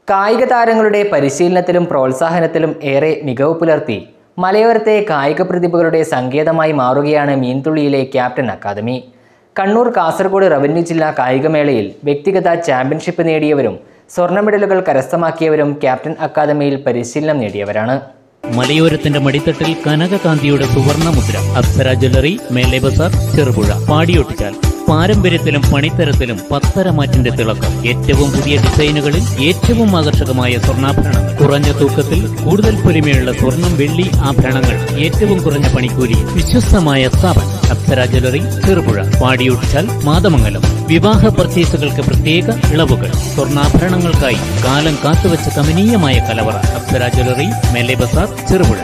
കായിക താരങ്ങളുടെ പരിശീലനത്തിലും പ്രോത്സാഹനത്തിലും ഏറെ മികവ് പുലർത്തി മലയോരത്തെ കായിക പ്രതിഭകളുടെ സങ്കേതമായി മാറുകയാണ് മീൻതുള്ളിയിലെ captain academy Kannur Kasaragod revenue ജില്ലാ കായികമേളയിൽ വ്യക്തിഗത ചാമ്പ്യൻഷിപ്പ് നേടിയവരും സ്വർണ്ണ മെഡലുകൾ കരസ്ഥമാക്കിയവരും ക്യാപ്റ്റൻ അക്കാദമിയിൽ പരിശീലനം നേടിയവരാണ് മലയോരത്തിന്റെ മടിത്തട്ടിൽ കനകകാന്തിയുടെ സുവർണ മുദ്ര അപ്സര ജ്വല്ലറി മേലെ ബസാർ ചെറുപുഴ പാടിയൊട്ടിച്ചാൽ പാരമ്പര്യത്തിലും പണിത്തരത്തിലും പത്തരമാറ്റിന്റെ തിളക്കം ഏറ്റവും പുതിയ ഡിസൈനുകളിൽ ഏറ്റവും ആകർഷകമായ സ്വർണ്ണാഭരണങ്ങൾ കുറഞ്ഞ തൂക്കത്തിൽ കൂടുതൽ പൊലിമയുള്ള സ്വർണം വെള്ളി ആഭരണങ്ങൾ ഏറ്റവും കുറഞ്ഞ പണിക്കൂലി വിശ്വസ്തമായ സ്ഥാപനം അപ്സര ജ്വല്ലറി ചെറുപുഴ പാടിയൊട്ടിച്ചാൽ മാതമംഗലം വിവാഹ പർച്ചേസുകൾക്ക് പ്രത്യേക ഇളവുകൾ സ്വർണ്ണാഭരണങ്ങൾക്കായി കാലം കാത്തുവച്ച കമനീയമായ കലവറ അപ്സര ജ്വല്ലറി മേലെ ബസാർ ചെറുപുഴ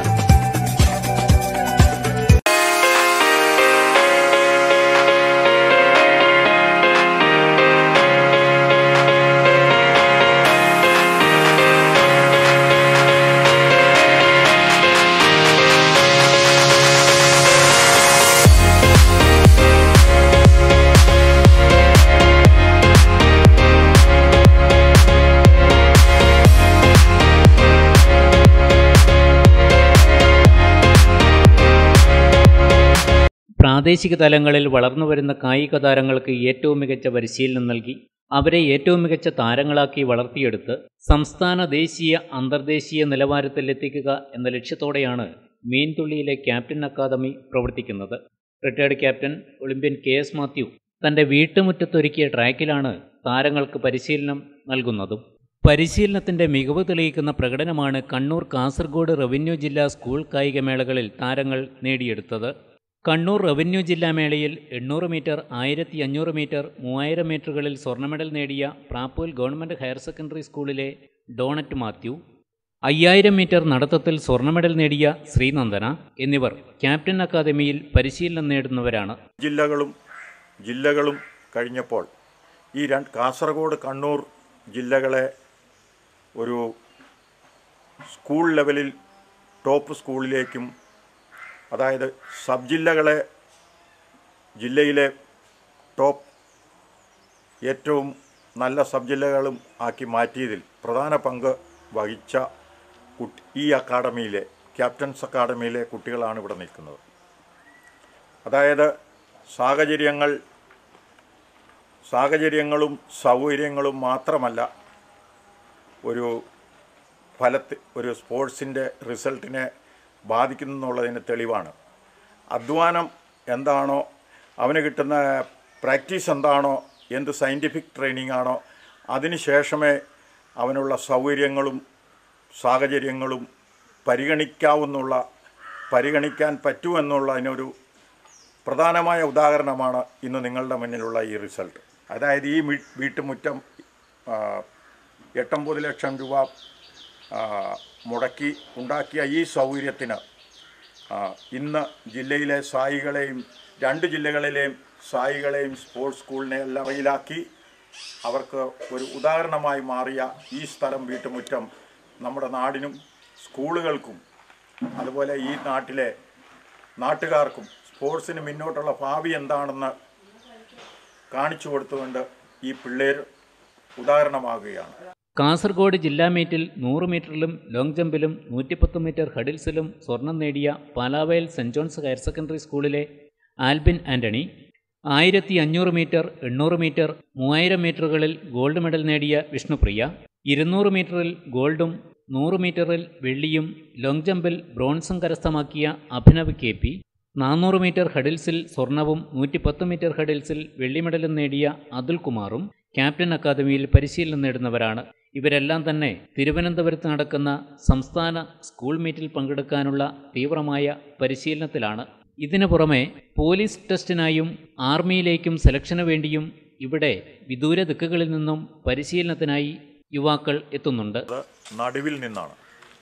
പ്രാദേശിക തലങ്ങളിൽ വളർന്നുവരുന്ന കായിക താരങ്ങൾക്ക് ഏറ്റവും മികച്ച പരിശീലനം നൽകി അവരെ ഏറ്റവും മികച്ച താരങ്ങളാക്കി വളർത്തിയെടുത്ത് സംസ്ഥാന ദേശീയ അന്തർദേശീയ നിലവാരത്തിൽ എത്തിക്കുക എന്ന ലക്ഷ്യത്തോടെയാണ് മീൻതുള്ളിയിലെ ക്യാപ്റ്റൻ അക്കാദമി പ്രവർത്തിക്കുന്നത് retired captain Olympian K S Mathew തന്റെ വീട്ടുമുറ്റത്തൊരുക്കിയ ട്രാക്കിലാണ് താരങ്ങൾക്ക് പരിശീലനം നൽകുന്നതും പരിശീലനത്തിന്റെ മികവ് തെളിയിക്കുന്ന പ്രകടനമാണ് കണ്ണൂർ കാസർഗോഡ് റവന്യൂ ജില്ലാ സ്കൂൾ കായികമേളകളിൽ താരങ്ങൾ നേടിയെടുത്തത് കണ്ണൂർ റവന്യൂ ജില്ലാ മേളയിൽ എണ്ണൂറ് മീറ്റർ ആയിരത്തി അഞ്ഞൂറ് മീറ്റർ മൂവായിരം മീറ്ററുകളിൽ സ്വർണ്ണ മെഡൽ നേടിയ പ്രാപ്പൂൽ ഗവൺമെൻറ് ഹയർ സെക്കൻഡറി സ്കൂളിലെ ഡോണറ്റ് മാത്യു അയ്യായിരം മീറ്റർ നടത്തത്തിൽ സ്വർണ്ണ മെഡൽ നേടിയ ശ്രീനന്ദന എന്നിവർ ക്യാപ്റ്റൻ അക്കാദമിയിൽ പരിശീലനം നേടുന്നവരാണ് ജില്ലകളും ജില്ലകളും കഴിഞ്ഞപ്പോൾ ഈ രണ്ട് കാസർഗോഡ് കണ്ണൂർ ജില്ലകളെ ഒരു സ്കൂൾ ലെവലിൽ ടോപ്പ് സ്കൂളിലേക്കും അതായത് സബ് ജില്ലകളെ ജില്ലയിലെ ടോപ്പ് ഏറ്റവും നല്ല സബ് ജില്ലകളും ആക്കി മാറ്റിയതിൽ പ്രധാന പങ്ക് വഹിച്ച കുട്ടി ഈ അക്കാഡമിയിലെ ക്യാപ്റ്റൻസ് അക്കാഡമിയിലെ കുട്ടികളാണ് ഇവിടെ നിൽക്കുന്നത് അതായത് സാഹചര്യങ്ങൾ സാഹചര്യങ്ങളും സൗകര്യങ്ങളും മാത്രമല്ല ഒരു ഫലത്ത് ഒരു സ്പോർട്സിൻ്റെ റിസൾട്ടിനെ ബാധിക്കുന്നുള്ളതിന് തെളിവാണ് അധ്വാനം എന്താണോ അവന് കിട്ടുന്ന പ്രാക്ടീസ് എന്താണോ എന്ത് സയൻറ്റിഫിക് ട്രെയിനിങ് ആണോ അതിന് ശേഷമേ അവനുള്ള സൗകര്യങ്ങളും സാഹചര്യങ്ങളും പരിഗണിക്കാവുന്നുള്ള പരിഗണിക്കാൻ പറ്റുമെന്നുള്ളതിനൊരു പ്രധാനമായ ഉദാഹരണമാണ് ഇന്ന് നിങ്ങളുടെ മുന്നിലുള്ള ഈ റിസൾട്ട് അതായത് ഈ വീ- വീട്ടുമുറ്റം ആ, എട്ടൊമ്പത് ലക്ഷം രൂപ ആ, മുടക്കി ഉണ്ടാക്കിയ ഈ സൗകര്യത്തിന് ആ, ഇന്ന് ജില്ലയിലെ സായികളെയും രണ്ട് ജില്ലകളിലെയും സായികളെയും സ്പോർട്സ് സ്കൂളിനെ എല്ലാം റയിലാക്കി അവർക്ക് ഒരു ഉദാഹരണമായി മാറിയ ഈ സ്ഥലം വീട്ടുമുറ്റം നമ്മുടെ നാടിനും സ്കൂളുകൾക്കും അതുപോലെ ഈ നാട്ടിലെ നാട്ടുകാർക്കും സ്പോർട്സിന് മുന്നോട്ടുള്ള ഭാവി എന്താണെന്ന് കാണിച്ചു കൊടുത്തുകൊണ്ട് ഈ പിള്ളേർ ഉദാഹരണമാകുകയാണ് കാസർഗോഡ് ജില്ലാ മീറ്റിൽ നൂറ് മീറ്ററിലും ലോങ് ജമ്പിലും നൂറ്റിപ്പത്ത് മീറ്റർ ഹഡിൽസിലും സ്വർണം നേടിയ Palavayal saint John's higher secondary സ്കൂളിലെ ആൽബിൻ ആന്റണി ആയിരത്തി അഞ്ഞൂറ് മീറ്റർ എണ്ണൂറ് മീറ്റർ മൂവായിരം മീറ്ററുകളിൽ ഗോൾഡ് മെഡൽ നേടിയ വിഷ്ണുപ്രിയ ഇരുന്നൂറ് മീറ്ററിൽ ഗോൾഡും നൂറ് മീറ്ററിൽ വെള്ളിയും ലോങ് ജമ്പിൽ ബ്രോൺസും കരസ്ഥമാക്കിയ അഭിനവ് കെ പി നാനൂറ് മീറ്റർ ഹഡിൽസിൽ സ്വർണവും നൂറ്റിപ്പത്ത് മീറ്റർ ഹഡിൽസിൽ വെള്ളി മെഡലും നേടിയ അതുൽ കുമാറും ക്യാപ്റ്റൻ അക്കാദമിയിൽ പരിശീലനം നേടുന്നവരാണ് ഇവരെല്ലാം തന്നെ തിരുവനന്തപുരത്ത് നടക്കുന്ന സംസ്ഥാന സ്കൂൾ മീറ്റിൽ പങ്കെടുക്കാനുള്ള തീവ്രമായ പരിശീലനത്തിലാണ് ഇതിനു പുറമെ പോലീസ് ടെസ്റ്റിനായും ആർമിയിലേക്കും സെലക്ഷന് വേണ്ടിയും ഇവിടെ വിദൂര ദിക്കുകളിൽ നിന്നും പരിശീലനത്തിനായി യുവാക്കൾ എത്തുന്നുണ്ട് അത് നടുവിൽ നിന്നാണ്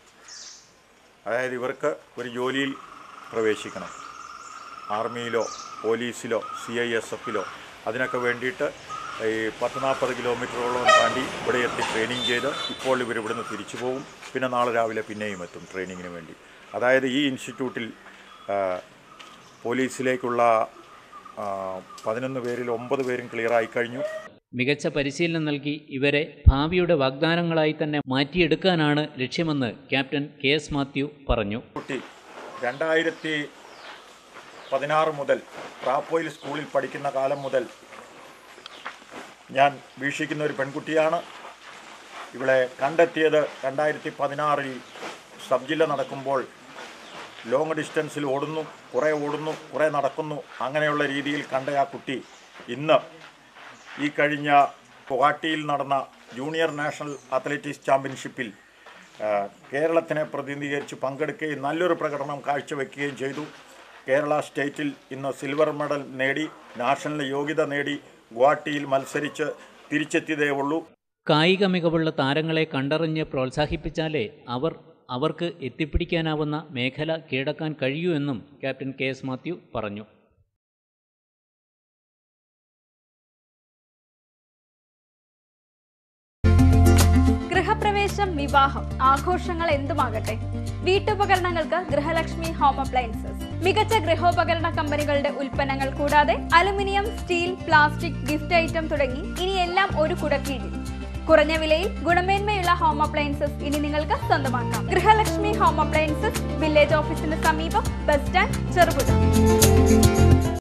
അതായത് ഇവർക്ക് ഒരു ജോലിയിൽ പ്രവേശിക്കണം ആർമിയിലോ പോലീസിലോ സി ഐ എസ് എഫിലോ അതിനൊക്കെ വേണ്ടിയിട്ട് ഈ പത്ത് നാൽപ്പത് കിലോമീറ്ററോളം താണ്ടി ഇവിടെ എത്തി ട്രെയിനിങ് ചെയ്ത് ഇപ്പോൾ ഇവർ ഇവിടുന്ന് തിരിച്ചു പോകും പിന്നെ നാളെ രാവിലെ പിന്നെയും എത്തും ട്രെയിനിങ്ങിന് വേണ്ടി അതായത് ഈ ഇൻസ്റ്റിറ്റ്യൂട്ടിൽ ആ, പോലീസിലേക്കുള്ള ആ, പതിനൊന്ന് പേരിൽ ഒമ്പത് പേരും ക്ലിയറായി കഴിഞ്ഞു മികച്ച പരിശീലനം നൽകി ഇവരെ ഭാവിയുടെ വാഗ്ദാനങ്ങളായി തന്നെ മാറ്റിയെടുക്കാനാണ് ലക്ഷ്യമെന്ന് ക്യാപ്റ്റൻ കെ എസ് മാത്യു പറഞ്ഞു കുട്ടി രണ്ടായിരത്തി പതിനാറ് മുതൽ പ്രാപ്പോയിൽ സ്കൂളിൽ പഠിക്കുന്ന കാലം മുതൽ ഞാൻ വീക്ഷിക്കുന്ന ഒരു പെൺകുട്ടിയാണ് ഇവളെ കണ്ടെത്തിയത് രണ്ടായിരത്തി പതിനാറിൽ സബ് ജില്ല നടക്കുമ്പോൾ ലോങ് ഡിസ്റ്റൻസിൽ ഓടുന്നു കുറേ ഓടുന്നു കുറേ നടക്കുന്നു അങ്ങനെയുള്ള രീതിയിൽ കണ്ട ആ കുട്ടി ഇന്ന് ഈ കഴിഞ്ഞ ഗുവാഹട്ടിയിൽ നടന്ന ജൂനിയർ നാഷണൽ അത്ലറ്റിക്സ് ചാമ്പ്യൻഷിപ്പിൽ ആ, കേരളത്തിനെ പ്രതിനിധീകരിച്ച് പങ്കെടുക്കുകയും നല്ലൊരു പ്രകടനം കാഴ്ചവെക്കുകയും ചെയ്തു കേരള സ്റ്റേറ്റിൽ ഇന്ന് സിൽവർ മെഡൽ നേടി നാഷണൽ യോഗ്യത നേടി ഗുവാഹട്ടിയിൽ മത്സരിച്ച് തിരിച്ചെത്തിയതേ ഉള്ളൂ കായിക മികവുള്ള താരങ്ങളെ കണ്ടറിഞ്ഞ് പ്രോത്സാഹിപ്പിച്ചാലേ അവർ അവർക്ക് എത്തിപ്പിടിക്കാനാവുന്ന മേഖല കീഴടക്കാൻ കഴിയൂ എന്നും ക്യാപ്റ്റൻ കെ എസ് മാത്യു പറഞ്ഞു ഗൃഹപ്രവേശം വിവാഹം ആഘോഷങ്ങൾ എന്തുമാകട്ടെ വീട്ടുപകരണങ്ങൾക്ക് ഗൃഹലക്ഷ്മി ഹോം അപ്ലയൻസസ് മികച്ച ഗൃഹോപകരണ കമ്പനികളുടെ ഉൽപ്പന്നങ്ങൾ കൂടാതെ aluminium steel plastic gift item തുടങ്ങി ഇനി എല്ലാം ഒരു കുടക്കീഴിൽ കുറഞ്ഞ വിലയിൽ ഗുണമേന്മയുള്ള ഹോം അപ്ലയൻസസ് ഇനി നിങ്ങൾക്ക് സ്വന്തമാക്കാം ഗൃഹലക്ഷ്മി ഹോം അപ്ലയൻസസ് വില്ലേജ് ഓഫീസിന് സമീപം ബസ് സ്റ്റാൻഡ് ചെറുപുഴ